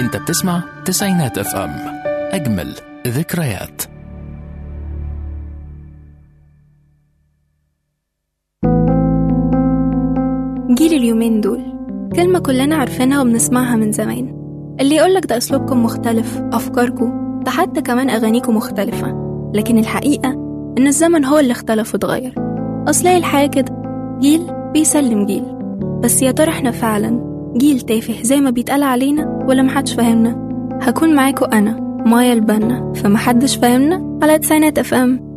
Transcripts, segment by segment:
انت بتسمع تسعينات اف ام اجمل ذكريات جيل اليومين دول كلمة كلنا عارفينها وبنسمعها من زمان اللي يقولك ده أسلوبكم مختلف أفكاركم ده حتى كمان أغانيكم مختلفة لكن الحقيقة إن الزمن هو اللي اختلف واتغير أصل هي الحياة كده جيل بيسلم جيل بس يا ترى احنا فعلا جيل تافه زي ما بيتقال علينا ولا محدش فاهمنا هكون معاكم أنا مايا البنا فمحدش فاهمنا على تسعينات اف ام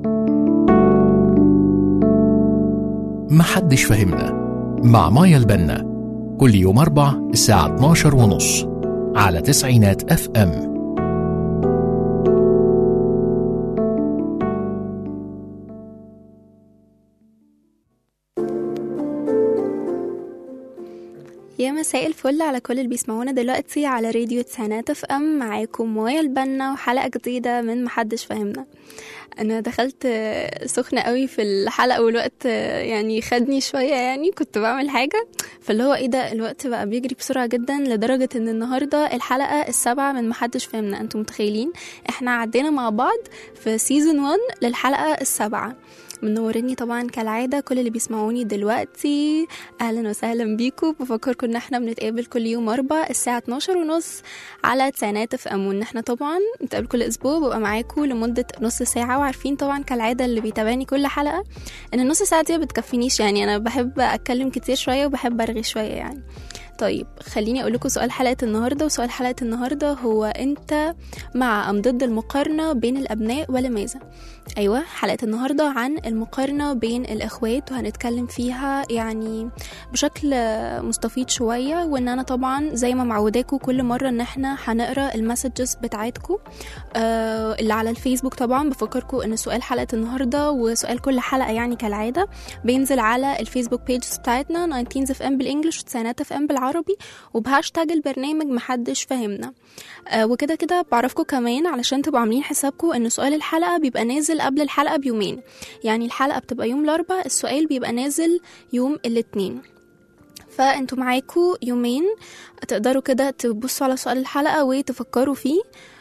محدش فهمنا مع مايا البنا كل يوم أربع الساعة 12 ونص على تسعينات اف ام يا مساء الفل على كل اللي بيسمعونا دلوقتي على راديو تسعينات اف ام معاكم مايا البنا وحلقة جديدة من محدش فاهمنا انا دخلت سخنة قوي في الحلقة والوقت يعني خدني شوية يعني كنت بعمل حاجة فاللي هو ايه ده الوقت بقى بيجري بسرعة جدا لدرجة ان النهاردة الحلقة السابعة من محدش فاهمنا انتم متخيلين احنا عدينا مع بعض في سيزون 1 للحلقة السابعة منوريني طبعا كالعادة كل اللي بيسمعوني دلوقتي أهلا وسهلا بيكم بفكركم إن احنا بنتقابل كل يوم أربع الساعة 12 ونص على تسعينات اف ام وإن احنا طبعا بنتقابل كل أسبوع ببقى معاكم لمدة نص ساعة وعارفين طبعا كالعادة اللي بيتابعني كل حلقة إن النص ساعة دي ما بتكفينيش يعني أنا بحب أتكلم كتير شوية وبحب أرغي شوية يعني طيب خليني اقول لكم سؤال حلقه النهارده وسؤال حلقه النهارده هو انت مع ام ضد المقارنه بين الابناء ولماذا ايوه حلقه النهارده عن المقارنه بين الاخوات وهنتكلم فيها يعني بشكل مستفيض شويه وان انا طبعا زي ما معوداكم كل مره ان احنا هنقرا المسجز بتاعتكم آه اللي على الفيسبوك طبعا بفكركم ان سؤال حلقه النهارده وسؤال كل حلقه يعني كالعاده بينزل على الفيسبوك بيجز بتاعتنا 19 اف ام بالانجلش وتسعينات اف ام بالعربي وبهاشتاج البرنامج محدش فاهمنا آه وكده كده بعرفكم كمان علشان تبقوا عاملين حسابكم ان سؤال الحلقه بيبقى نازل قبل الحلقه بيومين يعني الحلقه بتبقى يوم الاربعاء السؤال بيبقى نازل يوم الاثنين فانتوا معاكوا يومين تقدروا كده تبصوا على سؤال الحلقه وتفكروا فيه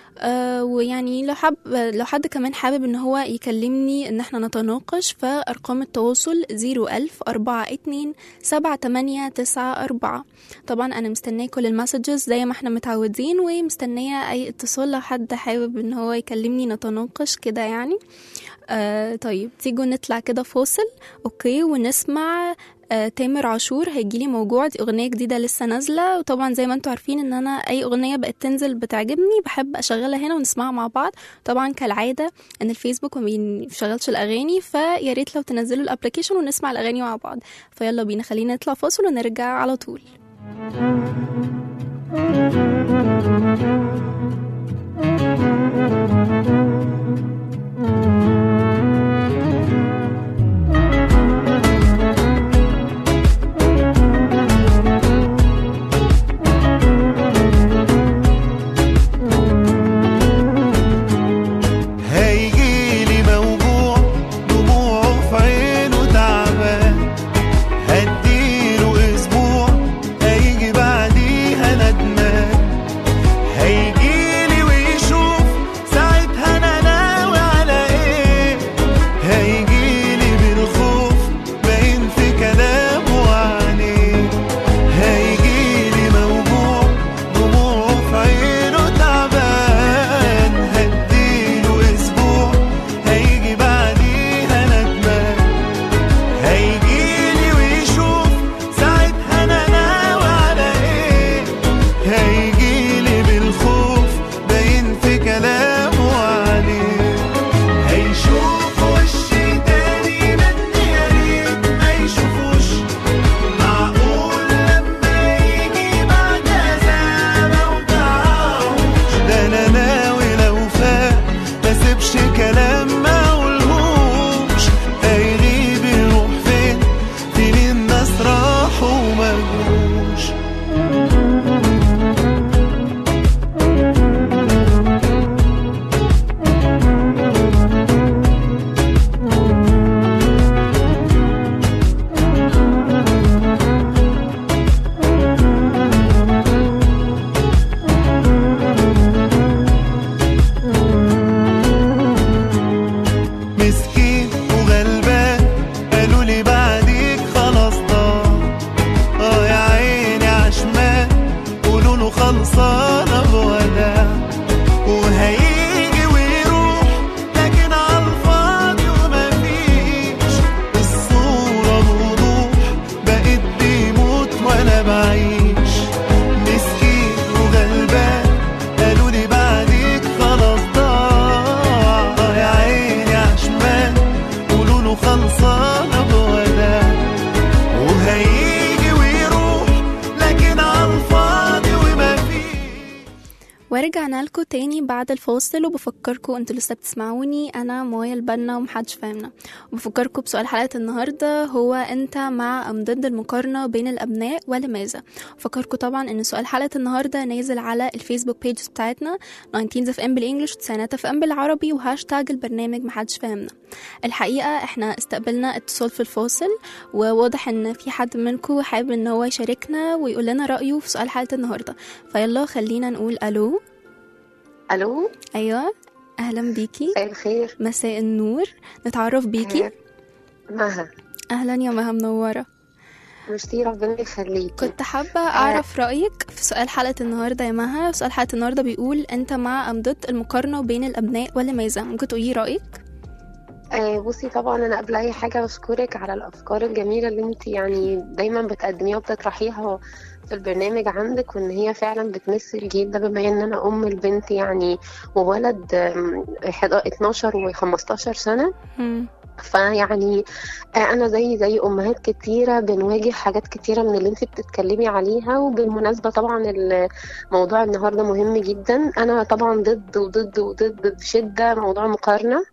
آه ويعني لو حب لو حد كمان حابب ان هو يكلمني ان احنا نتناقش فارقام التواصل زيرو الف اربعة اتنين سبعة تمانية تسعة اربعة طبعا انا مستنيه كل المسجز زي ما احنا متعودين ومستنيه اي اتصال لو حد حابب ان هو يكلمني نتناقش كده يعني آه طيب تيجوا نطلع كده فاصل اوكي ونسمع آه تامر عاشور هيجيلي موجوع دي اغنيه جديده لسه نازله وطبعا زي ما انتم عارفين ان انا اي اغنيه بقت تنزل بتعجبني بحب اشغلها هنا ونسمعها مع بعض طبعا كالعاده ان الفيسبوك ما بيشغلش الاغاني فيا ريت لو تنزلوا الابلكيشن ونسمع الاغاني مع بعض فيلا بينا خلينا نطلع فاصل ونرجع على طول هيجيلي موجوع دموعه في عينه تعبان هديله اسبوع هيجي بعديها ندمان هيجيلي ويشوف ساعتها بعيش مسكين وغلبان قالوا لي بعديك خلاص ضاع يا عيني عشمان قولوا له خلصانة بوداع وهيجي ويروح لكن عالفاضي وما فيه ورجعنا لكم تاني بعد الفاصل وبفكركم انتوا لسه بتسمعوني انا مايا البنا ومحدش فاهمنا وبفكركم بسؤال حلقة النهاردة هو انت مع ام ضد المقارنة بين الابناء ولماذا بفكركم طبعا ان سؤال حلقة النهاردة نازل على الفيسبوك بيجز بتاعتنا 19 اف ام بالانجلش وتسعينات اف ام بالعربي وهاشتاج البرنامج محدش فاهمنا الحقيقة احنا استقبلنا اتصال في الفاصل وواضح ان في حد منكم حابب ان هو يشاركنا ويقول لنا رأيه في سؤال حلقة النهاردة فيلا خلينا نقول الو الو ايوه اهلا بيكي مساء الخير مساء النور نتعرف بيكي مها اهلا يا مها منوره ميرسي ربنا يخليك كنت حابه اعرف رايك في سؤال حلقه النهارده يا مها سؤال حلقه النهارده بيقول انت مع ام ضد المقارنه بين الابناء ولماذا ممكن تقولي رايك آه بصي طبعا انا قبل اي حاجه بشكرك على الافكار الجميله اللي انت يعني دايما بتقدميها وبتطرحيها في البرنامج عندك وان هي فعلا بتمس الجيل ده بما ان انا ام البنت يعني وولد آم، 11 12 و15 سنه مم. فيعني آه، انا زي زي امهات كتيره بنواجه حاجات كتيره من اللي انت بتتكلمي عليها وبالمناسبه طبعا الموضوع النهارده مهم جدا انا طبعا ضد وضد وضد بشده موضوع مقارنه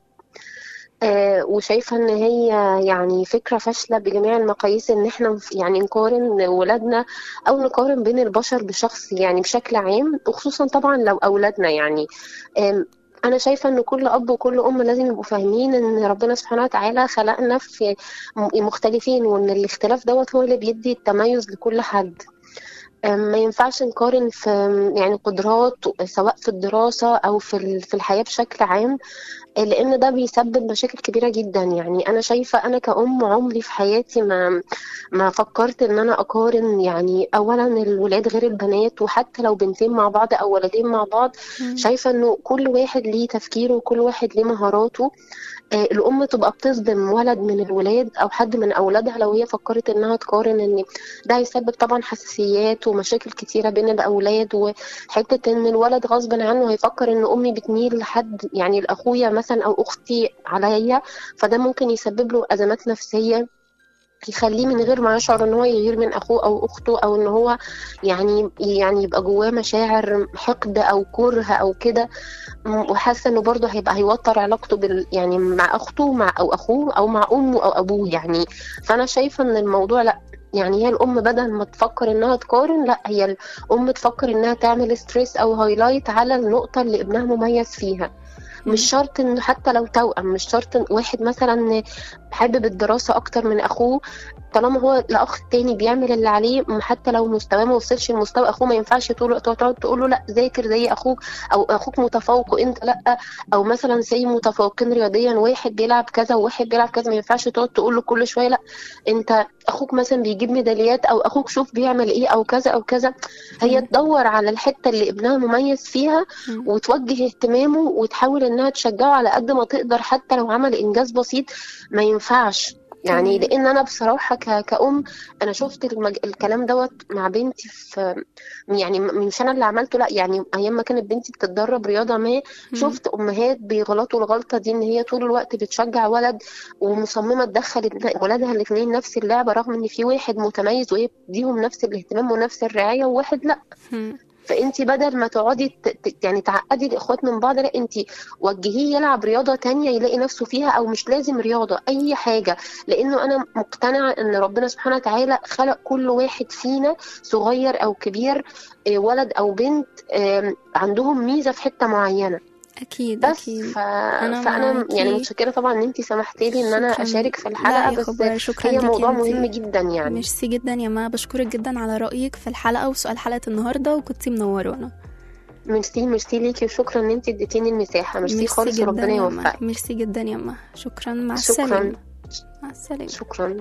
آه، وشايفه ان هي يعني فكره فاشله بجميع المقاييس ان احنا يعني نقارن ولادنا او نقارن بين البشر بشخص يعني بشكل عام وخصوصا طبعا لو اولادنا يعني آم، انا شايفه ان كل اب وكل ام لازم يبقوا فاهمين ان ربنا سبحانه وتعالى خلقنا في م- مختلفين وان الاختلاف دوت هو اللي بيدي التميز لكل حد أم، ما ينفعش نقارن في يعني قدرات سواء في الدراسة أو في ال- في الحياة بشكل عام لأن ده بيسبب مشاكل كبيرة جدا يعني أنا شايفة أنا كأم عمري في حياتي ما ما فكرت إن أنا أقارن يعني أولا الولاد غير البنات وحتى لو بنتين مع بعض أو ولدين مع بعض مم. شايفة إنه كل واحد ليه تفكيره وكل واحد ليه مهاراته آه، الأم تبقى بتصدم ولد من الولاد أو حد من أولادها لو هي فكرت إنها تقارن إن ده هيسبب طبعا حساسيات ومشاكل كتيرة بين الأولاد وحتة إن الولد غصب عنه هيفكر إن أمي بتميل لحد يعني لأخويا مثلا أو أختي عليا فده ممكن يسبب له أزمات نفسية يخليه من غير ما يشعر ان هو يغير من اخوه او اخته او ان هو يعني يعني يبقى جواه مشاعر حقد او كره او كده م- وحاسه انه برضه هيبقى هيوتر علاقته بال يعني مع اخته مع او اخوه او مع امه او ابوه يعني فانا شايفه ان الموضوع لا يعني هي الام بدل ما تفكر انها تقارن لا هي الام تفكر انها تعمل ستريس او هايلايت على النقطه اللي ابنها مميز فيها مش شرط انه حتى لو توأم مش شرط إن واحد مثلا حابب الدراسة أكتر من أخوه طالما هو الأخ التاني بيعمل اللي عليه م- حتى لو مستواه ما وصلش لمستوى أخوه ما ينفعش طول الوقت تقعد تقول له لا ذاكر زي أخوك أو أخوك متفوق وأنت لا أو مثلا زي متفوقين رياضيا واحد بيلعب كذا وواحد بيلعب كذا ما ينفعش تقعد تقول له كل شوية لا أنت أخوك مثلا بيجيب ميداليات أو أخوك شوف بيعمل إيه أو كذا أو كذا هي تدور على الحتة اللي ابنها مميز فيها مم. وتوجه اهتمامه وتحاول انها تشجعه على قد ما تقدر حتى لو عمل انجاز بسيط ما ينفعش يعني تمام. لان انا بصراحه ك... كأم انا شفت المج... الكلام دوت مع بنتي في يعني م- مش انا اللي عملته لا يعني ايام ما كانت بنتي بتتدرب رياضه ما مم. شفت امهات بيغلطوا الغلطه دي ان هي طول الوقت بتشجع ولد ومصممه تدخل ابن- ولادها الاثنين نفس اللعبه رغم ان في واحد متميز وهي بتديهم نفس الاهتمام ونفس الرعايه وواحد لا مم. فانت بدل ما تقعدي ت- ت- يعني تعقدي الاخوات من بعض لا انت وجهيه يلعب رياضه تانية يلاقي نفسه فيها او مش لازم رياضه اي حاجه لانه انا مقتنعه ان ربنا سبحانه وتعالى خلق كل واحد فينا صغير او كبير آه، ولد او بنت آم، عندهم ميزه في حته معينه اكيد بس اكيد ف... أنا فانا معاكي. يعني متشكره طبعا ان انت سمحتي لي ان انا شكراً. اشارك في لا الحلقه يا بس خبر شكرا هي ليكي موضوع انتي. مهم جدا يعني ميرسي جدا يا ما بشكرك جدا على رأيك في الحلقة وسؤال حلقة النهاردة وكنتي منورانا ميرسي ميرسي ليكي وشكرا ان انت اديتيني المساحه ميرسي خالص جدا وربنا يا ما. يوفقك ميرسي جدا يا ما شكرا مع شكراً. السلامة مع السلامة شكرا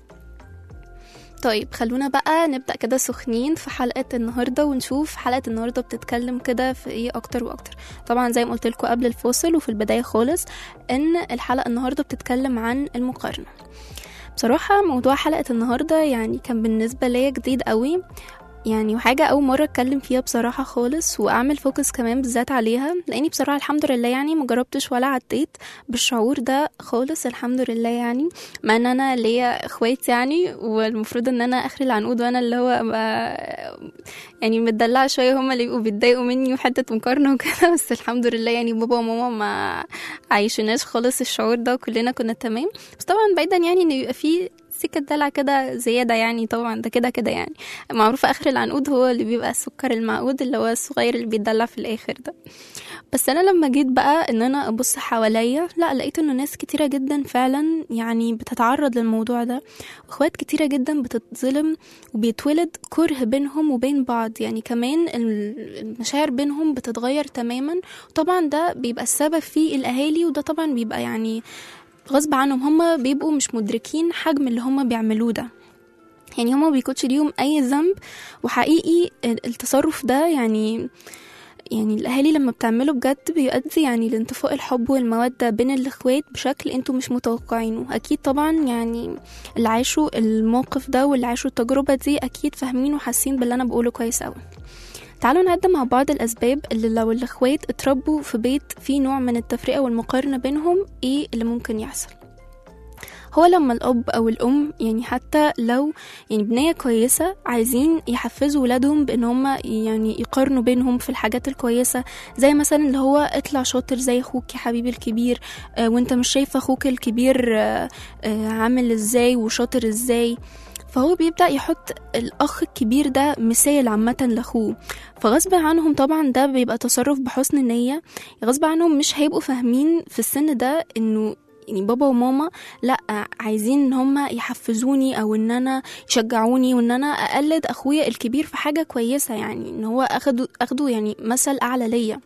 طيب خلونا بقى نبدأ كده سخنين في حلقة النهاردة ونشوف حلقة النهاردة بتتكلم كده في ايه أكتر وأكتر طبعا زي ما قلت لكم قبل الفاصل وفي البداية خالص إن الحلقة النهاردة بتتكلم عن المقارنة بصراحة موضوع حلقة النهاردة يعني كان بالنسبة ليا جديد قوي يعني وحاجة أول مرة أتكلم فيها بصراحة خالص وأعمل فوكس كمان بالذات عليها لأني بصراحة الحمد لله يعني مجربتش ولا عديت بالشعور ده خالص الحمد لله يعني مع إن أنا ليا إخوات يعني والمفروض إن أنا آخر العنقود وأنا اللي هو أبقى يعني متدلعة شوية هما اللي يبقوا بيتضايقوا مني وحتة مقارنة وكده بس الحمد لله يعني بابا وماما ما عايشناش خالص الشعور ده وكلنا كنا تمام بس طبعا بعيدا يعني إن يبقى فيه سكة دلع كده زيادة يعني طبعا ده كده كده يعني معروف آخر العنقود هو اللي بيبقى السكر المعقود اللي هو الصغير اللي بيتدلع في الآخر ده بس أنا لما جيت بقى إن أنا أبص حواليا لا لقيت إنه ناس كتيرة جدا فعلا يعني بتتعرض للموضوع ده وإخوات كتيرة جدا بتتظلم وبيتولد كره بينهم وبين بعض يعني كمان المشاعر بينهم بتتغير تماما طبعا ده بيبقى السبب فيه الأهالي وده طبعا بيبقى يعني غصب عنهم هما بيبقوا مش مدركين حجم اللي هما بيعملوه ده يعني هما بيكونش ليهم اي ذنب وحقيقي التصرف ده يعني يعني الاهالي لما بتعمله بجد بيؤدي يعني لانطفاء الحب والمودة بين الاخوات بشكل انتوا مش متوقعينه اكيد طبعا يعني اللي عاشوا الموقف ده واللي عاشوا التجربة دي اكيد فاهمين وحاسين باللي انا بقوله كويس اوي تعالوا نعد مع بعض الأسباب اللي لو الأخوات اتربوا في بيت فيه نوع من التفرقة والمقارنة بينهم إيه اللي ممكن يحصل هو لما الأب أو الأم يعني حتى لو يعني بنية كويسة عايزين يحفزوا ولادهم بإن هما يعني يقارنوا بينهم في الحاجات الكويسة زي مثلا اللي هو اطلع شاطر زي أخوك يا حبيبي الكبير آه وانت مش شايف أخوك الكبير آه آه عامل ازاي وشاطر ازاي فهو بيبدأ يحط الأخ الكبير ده مثال عامة لأخوه فغصب عنهم طبعا ده بيبقى تصرف بحسن النية غصب عنهم مش هيبقوا فاهمين في السن ده إنه يعني بابا وماما لا عايزين ان هما يحفزوني او ان انا يشجعوني وان انا اقلد اخويا الكبير في حاجه كويسه يعني ان هو اخده اخده يعني مثل اعلى ليا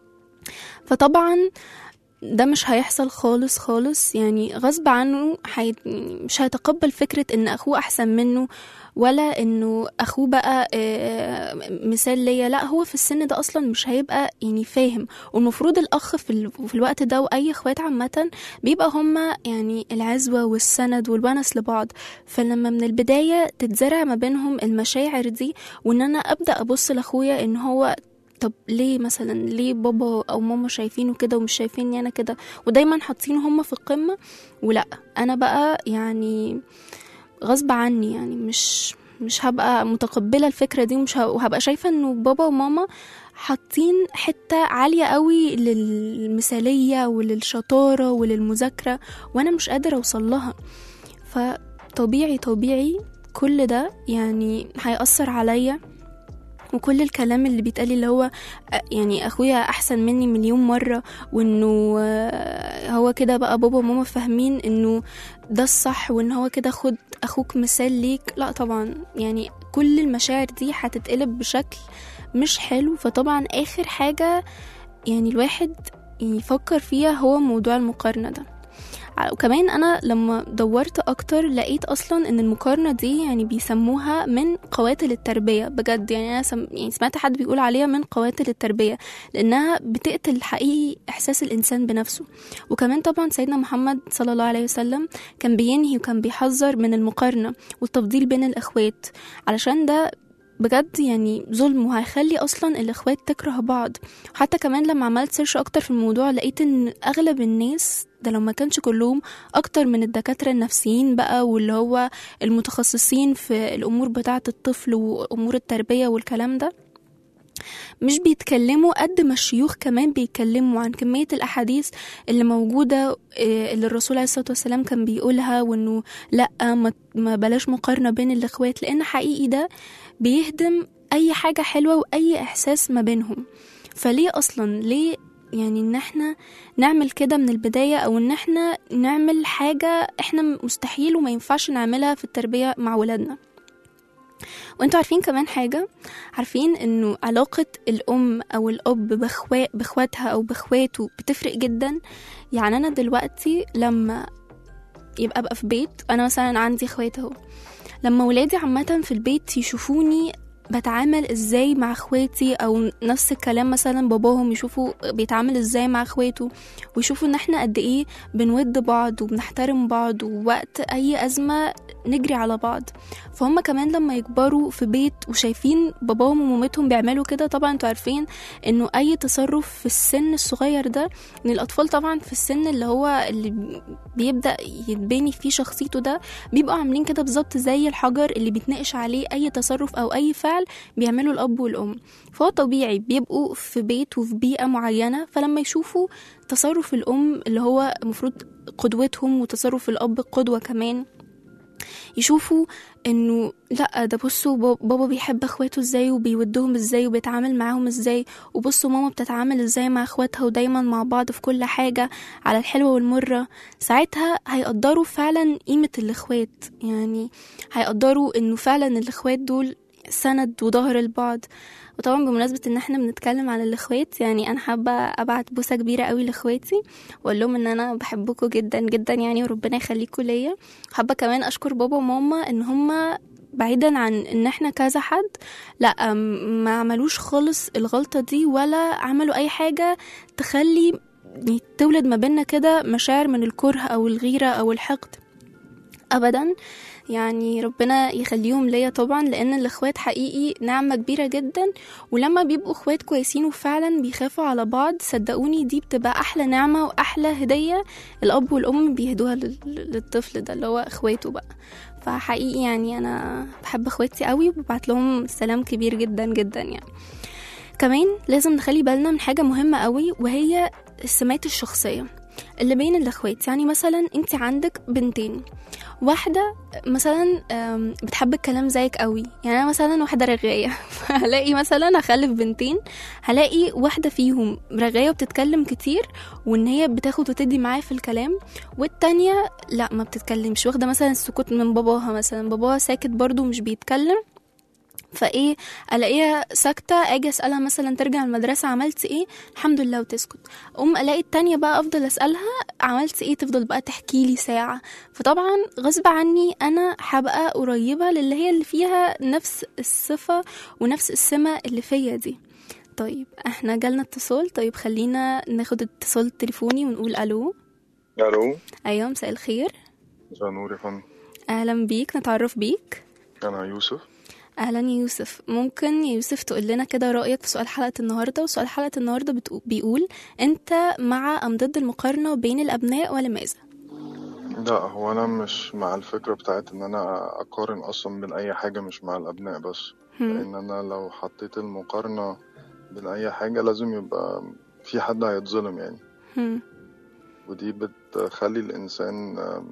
فطبعا ده مش هيحصل خالص خالص يعني غصب عنه حي... مش هيتقبل فكرة ان اخوه احسن منه ولا انه اخوه بقى مثال ليا لا هو في السن ده اصلا مش هيبقى يعني فاهم والمفروض الاخ في, ال... في الوقت ده واي اخوات عامة بيبقى هما يعني العزوة والسند والونس لبعض فلما من البداية تتزرع ما بينهم المشاعر دي وان انا ابدأ ابص لاخويا ان هو طب ليه مثلا ليه بابا او ماما شايفينه كده ومش شايفيني انا كده ودايما حاطينه هما في القمه ولا انا بقى يعني غصب عني يعني مش مش هبقى متقبله الفكره دي ومش وهبقى شايفه انه بابا وماما حاطين حته عاليه قوي للمثاليه وللشطاره وللمذاكره وانا مش قادره اوصل لها فطبيعي طبيعي كل ده يعني هيأثر عليا وكل الكلام اللي بيتقال اللي هو يعني اخويا احسن مني مليون مره وانه هو كده بقى بابا وماما فاهمين انه ده الصح وان هو كده خد اخوك مثال ليك لا طبعا يعني كل المشاعر دي هتتقلب بشكل مش حلو فطبعا اخر حاجه يعني الواحد يفكر فيها هو موضوع المقارنه ده وكمان انا لما دورت اكتر لقيت اصلا ان المقارنه دي يعني بيسموها من قواتل التربيه بجد يعني انا سم... يعني سمعت حد بيقول عليها من قواتل التربيه لانها بتقتل حقيقي احساس الانسان بنفسه وكمان طبعا سيدنا محمد صلى الله عليه وسلم كان بينهي وكان بيحذر من المقارنه والتفضيل بين الاخوات علشان ده بجد يعني ظلم وهيخلي اصلا الاخوات تكره بعض وحتى كمان لما عملت سيرش اكتر في الموضوع لقيت ان اغلب الناس ده لو ما كانش كلهم اكتر من الدكاتره النفسيين بقى واللي هو المتخصصين في الامور بتاعه الطفل وامور التربيه والكلام ده مش بيتكلموا قد ما الشيوخ كمان بيتكلموا عن كمية الأحاديث اللي موجودة اللي الرسول عليه الصلاة والسلام كان بيقولها وإنه لأ ما بلاش مقارنة بين الإخوات لأن حقيقي ده بيهدم أي حاجة حلوة وأي إحساس ما بينهم فليه أصلا ليه يعني ان احنا نعمل كده من البداية او ان احنا نعمل حاجة احنا مستحيل وما ينفعش نعملها في التربية مع ولادنا وانتوا عارفين كمان حاجة عارفين انه علاقة الام او الاب بخوا... باخواتها او باخواته بتفرق جدا يعني انا دلوقتي لما يبقى بقى في بيت انا مثلا عندي اخوات اهو لما ولادي عامة في البيت يشوفوني بتعامل ازاي مع اخواتي او نفس الكلام مثلا باباهم يشوفوا بيتعامل ازاي مع اخواته ويشوفوا ان احنا قد ايه بنود بعض وبنحترم بعض ووقت اي ازمه نجري على بعض فهم كمان لما يكبروا في بيت وشايفين باباهم ومامتهم بيعملوا كده طبعا انتوا عارفين انه اي تصرف في السن الصغير ده ان الاطفال طبعا في السن اللي هو اللي بيبدا يتبني فيه شخصيته ده بيبقوا عاملين كده بالظبط زي الحجر اللي بيتناقش عليه اي تصرف او اي فعل بيعمله الاب والام فهو طبيعي بيبقوا في بيت وفي بيئه معينه فلما يشوفوا تصرف الام اللي هو المفروض قدوتهم وتصرف الاب قدوه كمان يشوفوا انه لا ده بصوا با- بابا بيحب اخواته ازاي وبيودهم ازاي وبيتعامل معاهم ازاي وبصوا ماما بتتعامل ازاي مع اخواتها ودايما مع بعض في كل حاجة على الحلوة والمرة ساعتها هيقدروا فعلا قيمة الاخوات يعني هيقدروا انه فعلا الاخوات دول سند وظهر البعض وطبعا بمناسبة ان احنا بنتكلم عن الاخوات يعني انا حابة ابعت بوسة كبيرة قوي لاخواتي واقول لهم ان انا بحبكم جدا جدا يعني وربنا يخليكم ليا حابة كمان اشكر بابا وماما ان هما بعيدا عن ان احنا كذا حد لا أم- ما عملوش خالص الغلطة دي ولا عملوا اي حاجة تخلي يعني تولد ما بيننا كده مشاعر من الكره او الغيرة او الحقد ابدا يعني ربنا يخليهم ليا طبعا لان الاخوات حقيقي نعمة كبيرة جدا ولما بيبقوا اخوات كويسين وفعلا بيخافوا على بعض صدقوني دي بتبقى احلى نعمة واحلى هدية الاب والام بيهدوها لل- للطفل ده اللي هو اخواته بقى فحقيقي يعني انا بحب اخواتي قوي وببعت لهم سلام كبير جدا جدا يعني كمان لازم نخلي بالنا من حاجة مهمة قوي وهي السمات الشخصية اللي بين الاخوات يعني مثلا انت عندك بنتين واحدة مثلا أم، بتحب الكلام زيك قوي يعني انا مثلا واحدة رغاية فهلاقي مثلا هخلف بنتين هلاقي واحدة فيهم رغاية وبتتكلم كتير وان هي بتاخد وتدي معايا في الكلام والتانية لا ما بتتكلمش واخدة مثلا السكوت من باباها مثلا باباها ساكت برضو مش بيتكلم فايه الاقيها ساكته اجي اسالها مثلا ترجع المدرسه عملت ايه الحمد لله وتسكت ام الاقي التانية بقى افضل اسالها عملت ايه تفضل بقى تحكي لي ساعه فطبعا غصب عني انا هبقى قريبه للي هي اللي فيها نفس الصفه ونفس السمه اللي فيا دي طيب احنا جالنا اتصال طيب خلينا ناخد اتصال تليفوني ونقول الو الو ايوه مساء الخير مساء النور يا فندم اهلا بيك نتعرف بيك انا يوسف اهلا يا يوسف ممكن يا يوسف تقول لنا كده رايك في سؤال حلقه النهارده وسؤال حلقه النهارده بتقو- بيقول انت مع ام ضد المقارنه بين الابناء ولماذا لا هو انا مش مع الفكره بتاعت ان انا اقارن اصلا بين اي حاجه مش مع الابناء بس هم، لان انا لو حطيت المقارنه بين اي حاجه لازم يبقى في حد هيتظلم يعني هم، ودي بتخلي الانسان آم،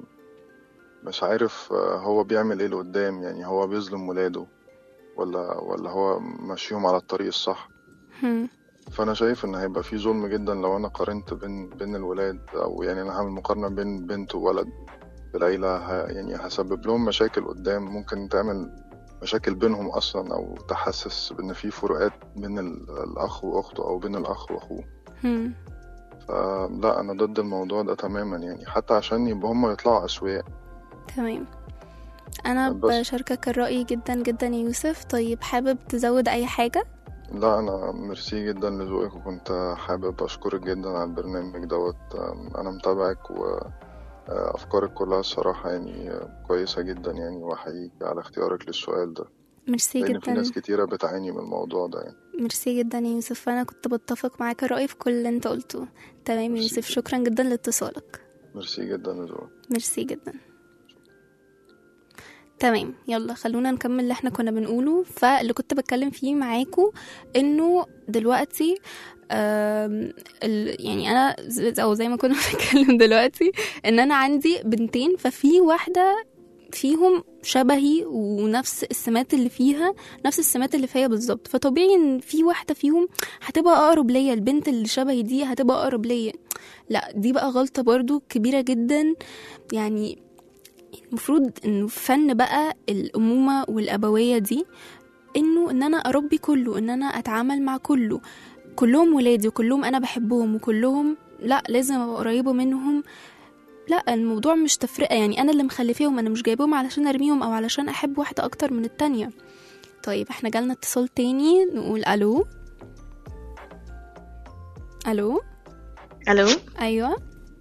مش عارف آه، هو بيعمل ايه لقدام يعني هو بيظلم ولاده ولا ولا هو ماشيهم على الطريق الصح هم، فانا شايف ان هيبقى في ظلم جدا لو انا قارنت بين بين الولاد او يعني انا هعمل مقارنه بين بنت وولد في العيله ه- يعني هسبب لهم مشاكل قدام ممكن تعمل مشاكل بينهم اصلا او تحسس بان في فروقات بين ال- الاخ واخته او بين الاخ واخوه هم. فلا انا ضد الموضوع ده تماما يعني حتى عشان يبقى هم يطلعوا اسوياء تمام انا بس. بشاركك الراي جدا جدا يا يوسف طيب حابب تزود اي حاجه لا انا ميرسي جدا لذوقك وكنت حابب اشكرك جدا على البرنامج دوت انا متابعك وافكارك كلها الصراحه يعني كويسه جدا يعني واحييك على اختيارك للسؤال ده ميرسي لان في جدا ناس كتيره بتعاني من الموضوع ده يعني ميرسي جدا يا يوسف انا كنت بتفق معاك الراي في كل اللي انت قلته تمام يا ميرسي يوسف جداً. شكرا جدا لاتصالك ميرسي جدا لذوقك ميرسي جدا تمام يلا خلونا نكمل اللي احنا كنا بنقوله فاللي كنت بتكلم فيه معاكو انه دلوقتي آم، ال- يعني انا ز- او زي ما كنا بنتكلم دلوقتي ان انا عندي بنتين ففي واحده فيهم شبهي ونفس السمات اللي فيها نفس السمات اللي فيا بالظبط فطبيعي ان في واحده فيهم هتبقى اقرب ليا البنت اللي شبهي دي هتبقى اقرب ليا لا دي بقى غلطه برضو كبيره جدا يعني المفروض انه فن بقى الامومه والابويه دي انه ان انا اربي كله ان انا اتعامل مع كله كلهم ولادي وكلهم انا بحبهم وكلهم لا لازم ابقى قريبه منهم لا الموضوع مش تفرقه يعني انا اللي مخلفيهم انا مش جايبهم علشان ارميهم او علشان احب واحده اكتر من التانية طيب احنا جالنا اتصال تاني نقول الو الو الو ايوه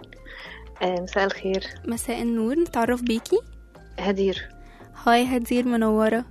آه، مساء الخير مساء النور نتعرف بيكي هدير هاي هدير منورة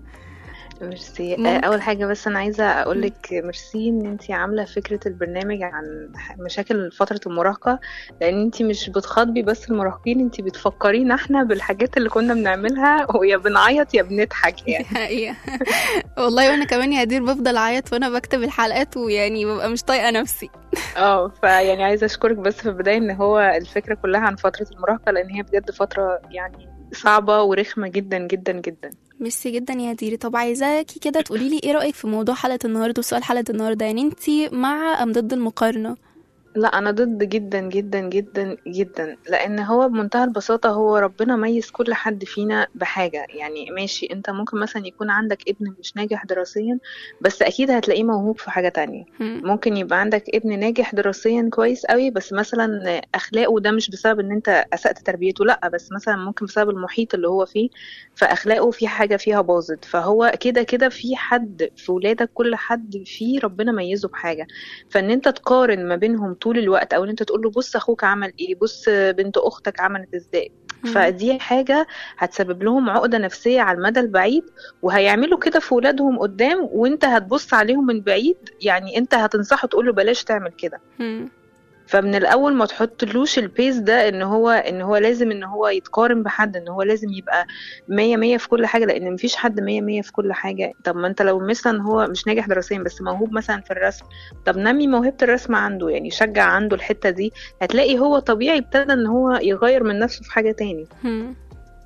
ميرسي ممكن. آه، اول حاجه بس انا عايزه اقول لك ميرسي ان انت عامله فكره البرنامج عن ح- مشاكل فتره المراهقه لان انت مش بتخاطبي بس المراهقين انت بتفكرينا احنا بالحاجات اللي كنا بنعملها ويا بنعيط يا بنضحك يعني حقيقة والله وانا كمان يا هدير بفضل اعيط وانا بكتب الحلقات ويعني ببقى مش طايقة نفسي اه فيعني عايزه اشكرك بس في البدايه ان هو الفكره كلها عن فتره المراهقه لان هي بجد فتره يعني صعبه ورخمه جدا جدا جدا ميرسي جدا يا هدير طب عايزاكي كده تقولي لي ايه رأيك في موضوع حلقة النهاردة وسؤال حلقة النهاردة يعني انتي مع ام ضد المقارنة لا انا ضد جدا جدا جدا جدا لان هو بمنتهى البساطه هو ربنا ميز كل حد فينا بحاجه يعني ماشي انت ممكن مثلا يكون عندك ابن مش ناجح دراسيا بس اكيد هتلاقيه موهوب في حاجه تانية هم. ممكن يبقى عندك ابن ناجح دراسيا كويس قوي بس مثلا اخلاقه ده مش بسبب ان انت اسأت تربيته لا بس مثلا ممكن بسبب المحيط اللي هو فيه فاخلاقه في حاجه فيها باظت فهو كده كده في حد في ولادك كل حد فيه ربنا ميزه بحاجه فان انت تقارن ما بينهم طول الوقت او ان انت تقول له بص اخوك عمل ايه بص بنت اختك عملت ازاي هم. فدي حاجة هتسبب لهم عقدة نفسية على المدى البعيد وهيعملوا كده في ولادهم قدام وانت هتبص عليهم من بعيد يعني انت هتنصحه تقول له بلاش تعمل كده هم. فمن الاول ما تحطلوش البيس ده ان هو ان هو لازم ان هو يتقارن بحد ان هو لازم يبقى مية مية في كل حاجة لان مفيش حد مية مية في كل حاجة طب ما انت لو مثلا هو مش ناجح دراسيا بس موهوب مثلا في الرسم طب نمي موهبة الرسم عنده يعني شجع عنده الحتة دي هتلاقي هو طبيعي ابتدى ان هو يغير من نفسه في حاجة تاني هم.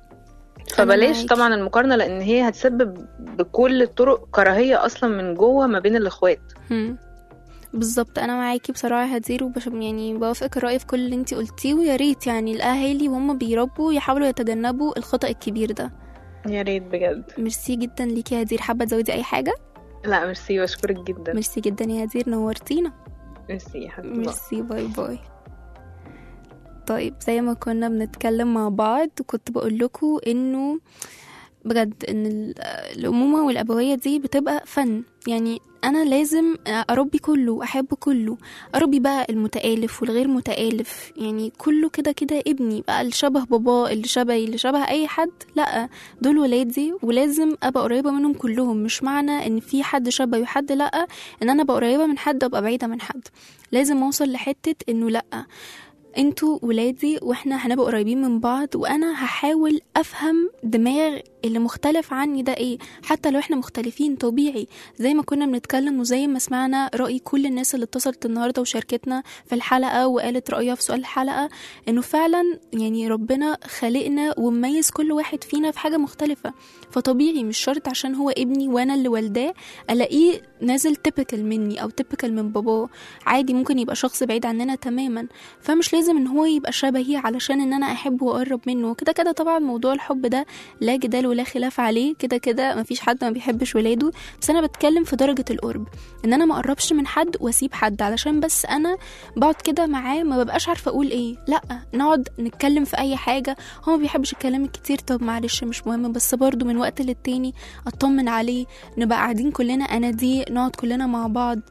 فبلاش معاكي. طبعا المقارنة لان هي هتسبب بكل الطرق كراهية اصلا من جوه ما بين الاخوات هم. بالظبط انا معاكي بصراحه يا هدير وبش يعني بوافقك الراي في كل اللي انتي قلتيه ويا ريت يعني الاهالي وهم بيربوا يحاولوا يتجنبوا الخطا الكبير ده يا ريت بجد ميرسي جدا ليكي يا هدير حابه تزودي اي حاجه لا ميرسي بشكرك جدا ميرسي جدا يا هدير نورتينا ميرسي يا حبيبتي ميرسي باي باي طيب زي ما كنا بنتكلم مع بعض كنت بقول لكم انه بجد ان ال- الامومه والابويه دي بتبقى فن يعني انا لازم اربي كله احب كله اربي بقى المتالف والغير متالف يعني كله كده كده ابني بقى اللي شبه باباه اللي شبهي اللي شبه اي حد لا دول ولادي ولازم ابقى قريبه منهم كلهم مش معنى ان في حد شبهي وحد لا ان انا ابقى قريبه من حد ابقى بعيده من حد لازم اوصل لحته انه لا انتوا ولادي واحنا هنبقى قريبين من بعض وانا هحاول افهم دماغ اللي مختلف عني ده ايه حتى لو احنا مختلفين طبيعي زي ما كنا بنتكلم وزي ما سمعنا رأي كل الناس اللي اتصلت النهارده وشاركتنا في الحلقة وقالت رأيها في سؤال الحلقة انه فعلا يعني ربنا خلقنا ومميز كل واحد فينا في حاجة مختلفة فطبيعي مش شرط عشان هو ابني وانا اللي والداه الاقيه نازل تيبيكال مني او تيبيكال من باباه عادي ممكن يبقى شخص بعيد عننا تماما فمش لازم ان هو يبقى شبهي علشان ان انا احبه واقرب منه كده كده طبعا موضوع الحب ده لا جدال ولا خلاف عليه كده كده مفيش حد ما بيحبش ولاده بس انا بتكلم في درجة القرب ان انا ما اقربش من حد واسيب حد علشان بس انا بقعد كده معاه ما ببقاش عارفة اقول ايه لا نقعد نتكلم في اي حاجة هو ما بيحبش الكلام الكتير طب معلش مش مهم بس برضه من وقت للتاني اطمن عليه نبقى قاعدين كلنا انا دي نقعد كلنا مع بعض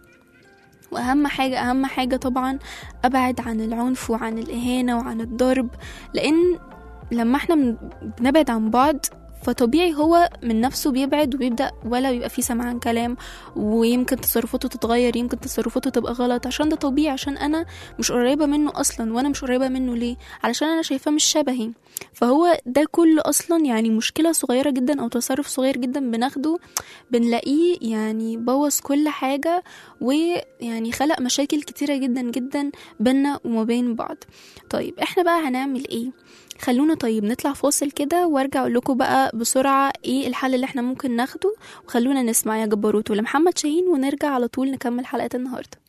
واهم حاجة اهم حاجة طبعا ابعد عن العنف وعن الاهانة وعن الضرب لان لما احنا بن- بنبعد عن بعض فطبيعي هو من نفسه بيبعد وبيبدأ ولا بيبقى فيه سمعان كلام ويمكن تصرفاته تتغير يمكن تصرفاته تبقى غلط عشان ده طبيعي عشان أنا مش قريبة منه أصلا وأنا مش قريبة منه ليه علشان أنا شايفاه مش شبهي فهو ده كله أصلا يعني مشكلة صغيرة جدا أو تصرف صغير جدا بناخده بنلاقيه يعني بوظ كل حاجة ويعني خلق مشاكل كتيرة جدا جدا بينا وما بين بعض طيب احنا بقى هنعمل ايه خلونا طيب نطلع فاصل كده وارجع اقول لكم بقى بسرعه ايه الحل اللي احنا ممكن ناخده وخلونا نسمع يا جبروت لمحمد شاهين ونرجع على طول نكمل حلقه النهارده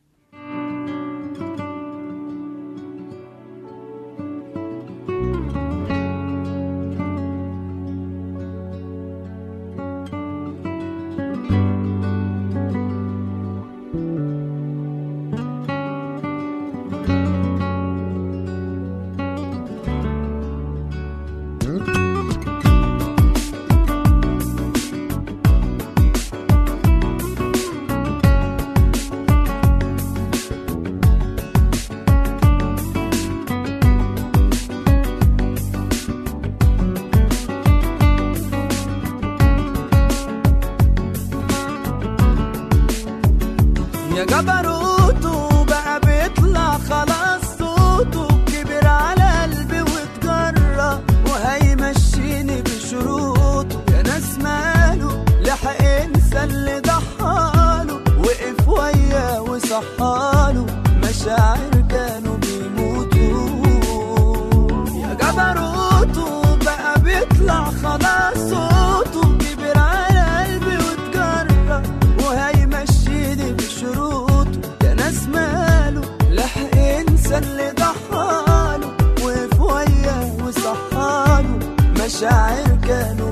يا جبروته بقى بيطلع خلاص صوته كبر على قلبي واتجرى وهيمشيني بشروطه يا ناس ماله لحق انسى اللي ضحاله وقف وياه وصحاله مشاعر كانوا بيموتوا يا جبروته بقى بيطلع خلاص صوته كبر على قلبي واتجرى وهيمشيني بشروطه يا ناس ماله لحق انسى اللي ضحاله وقف وياه وصحاله مشاعر كانوا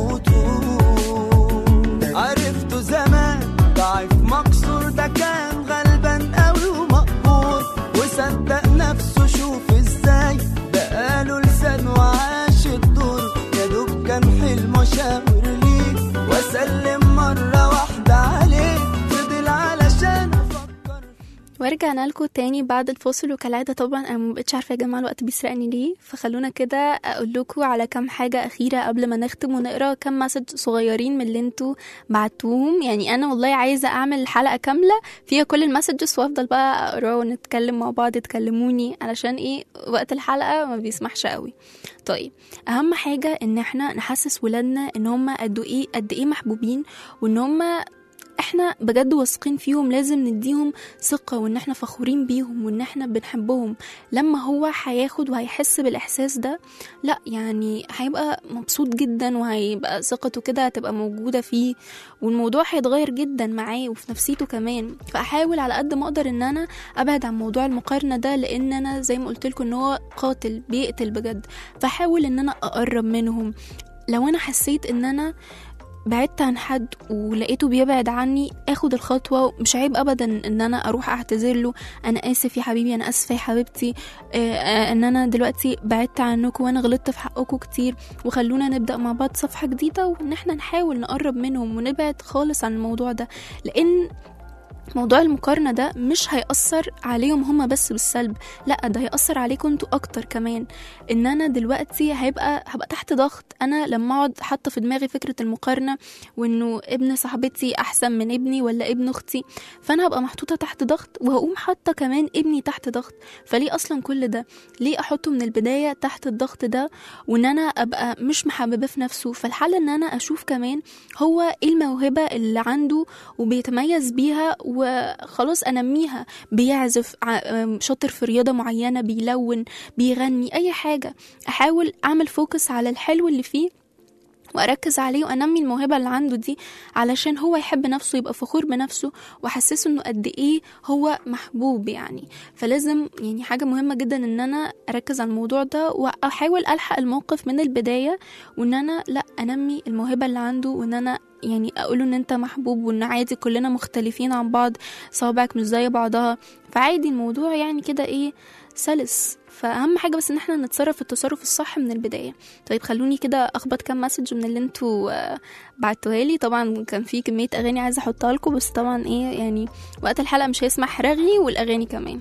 بيموتوا عرفته زمان ضعيف مكسور ده كان غلبان قوي ومقهور وصدق نفسه شوف ازاي بقاله لسان وعاش الدور يا دوب كان حلمه شاور ليه واسلم مره واحده عليه فضل علشان افكر ورجعنا لكم تاني بعد الفاصل وكالعادة طبعا انا مبقتش عارفة يا جماعة الوقت بيسرقني ليه فخلونا كده اقول لكم على كام حاجة اخيرة قبل ما نختم ونقرا كام مسج صغيرين من اللي انتوا بعتوهم يعني انا والله عايزة اعمل حلقة كاملة فيها كل المسجز وافضل بقى اقرا ونتكلم مع بعض تكلموني علشان ايه وقت الحلقة ما بيسمحش قوي طيب اهم حاجة ان احنا نحسس ولادنا ان هم قد ايه قد ايه محبوبين وان هم احنا بجد واثقين فيهم لازم نديهم ثقة وان احنا فخورين بيهم وان احنا بنحبهم لما هو هياخد وهيحس بالاحساس ده لا يعني هيبقى مبسوط جدا وهيبقى ثقته كده هتبقى موجودة فيه والموضوع هيتغير جدا معاه وفي نفسيته كمان فاحاول على قد ما اقدر ان انا ابعد عن موضوع المقارنة ده لان انا زي ما قلت لكم ان هو قاتل بيقتل بجد فحاول ان انا اقرب منهم لو انا حسيت ان انا بعدت عن حد ولقيته بيبعد عني اخد الخطوه مش عيب ابدا ان انا اروح اعتذر له انا اسف يا حبيبي انا اسفه يا حبيبتي آه، آه، ان انا دلوقتي بعدت عنكم وانا غلطت في حقكم كتير وخلونا نبدا مع بعض صفحه جديده وان احنا نحاول نقرب منهم ونبعد خالص عن الموضوع ده لان موضوع المقارنة ده مش هيأثر عليهم هما بس بالسلب لا ده هيأثر عليكم انتوا أكتر كمان إن أنا دلوقتي هيبقى هبقى تحت ضغط أنا لما أقعد حاطة في دماغي فكرة المقارنة وإنه ابن صاحبتي أحسن من ابني ولا ابن أختي فأنا هبقى محطوطة تحت ضغط وهقوم حاطة كمان ابني تحت ضغط فليه أصلا كل ده ليه أحطه من البداية تحت الضغط ده وإن أنا أبقى مش محببة في نفسه فالحل إن أنا أشوف كمان هو إيه الموهبة اللي عنده وبيتميز بيها وخلاص انميها بيعزف ع- شاطر في رياضه معينه بيلون بيغني اي حاجه احاول اعمل فوكس على الحلو اللي فيه واركز عليه وانمي الموهبه اللي عنده دي علشان هو يحب نفسه يبقى فخور بنفسه واحسسه انه قد ايه هو محبوب يعني فلازم يعني حاجه مهمه جدا ان انا اركز على الموضوع ده واحاول الحق الموقف من البدايه وان انا لا انمي الموهبه اللي عنده وان انا يعني اقوله ان انت محبوب وان عادي كلنا مختلفين عن بعض صوابعك مش زي بعضها فعادي الموضوع يعني كده ايه سلس فاهم حاجه بس ان احنا نتصرف التصرف الصح من البدايه طيب خلوني كده اخبط كام مسج من اللي انتوا آه، بعتوها لي طبعا كان في كميه اغاني عايزه احطها لكم بس طبعا ايه يعني وقت الحلقه مش هيسمح رغي والاغاني كمان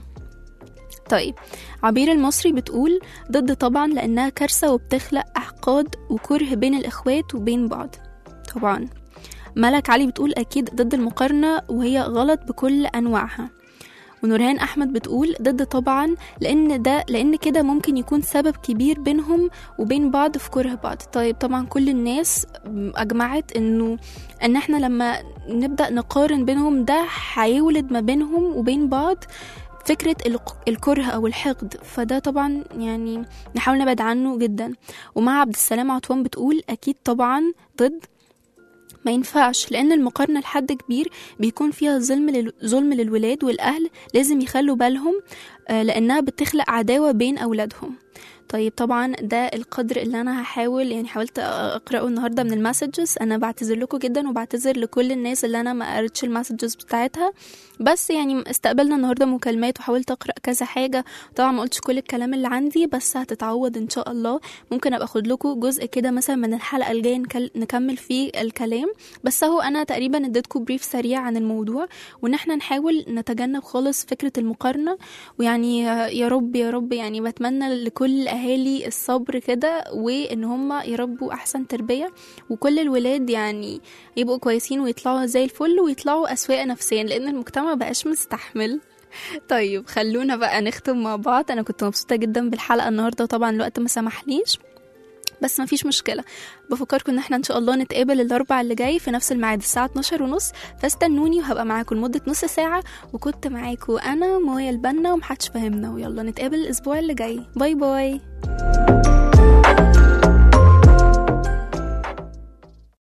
طيب عبير المصري بتقول ضد طبعا لانها كارثه وبتخلق احقاد وكره بين الاخوات وبين بعض طبعا ملك علي بتقول اكيد ضد المقارنه وهي غلط بكل انواعها ونورهان احمد بتقول ضد طبعا لان ده لان كده ممكن يكون سبب كبير بينهم وبين بعض في كره بعض طيب طبعا كل الناس اجمعت انه ان احنا لما نبدا نقارن بينهم ده هيولد ما بينهم وبين بعض فكرة الق- الكره أو الحقد فده طبعا يعني نحاول نبعد عنه جدا ومع عبد السلام عطوان بتقول أكيد طبعا ضد ما ينفعش لأن المقارنة لحد كبير بيكون فيها ظلم لل... ظلم للولاد والأهل لازم يخلوا بالهم آه، لأنها بتخلق عداوة بين أولادهم طيب طبعا ده القدر اللي انا هحاول يعني حاولت اقراه النهارده من المسجز انا بعتذر لكم جدا وبعتذر لكل الناس اللي انا ما قريتش المسجز بتاعتها بس يعني استقبلنا النهارده مكالمات وحاولت اقرا كذا حاجه طبعا ما قلتش كل الكلام اللي عندي بس هتتعوض ان شاء الله ممكن ابقى اخد لكم جزء كده مثلا من الحلقه الجايه نكل- نكمل فيه الكلام بس اهو انا تقريبا اديتكم بريف سريع عن الموضوع وان احنا نحاول نتجنب خالص فكره المقارنه ويعني يا رب يا رب يعني بتمنى لكل الاهالي الصبر كده وان هم يربوا احسن تربيه وكل الولاد يعني يبقوا كويسين ويطلعوا زي الفل ويطلعوا اسوياء نفسيا لان المجتمع بقاش مستحمل طيب خلونا بقى نختم مع بعض انا كنت مبسوطه جدا بالحلقه النهارده وطبعا الوقت ما سمحليش بس مفيش مشكلة بفكركم ان احنا ان شاء الله نتقابل الاربع اللي جاي في نفس الميعاد الساعة 12 ونص فاستنوني وهبقى معاكم لمدة نص ساعة وكنت معاكم انا مويا البنا ومحدش فاهمنا ويلا نتقابل الاسبوع اللي جاي باي باي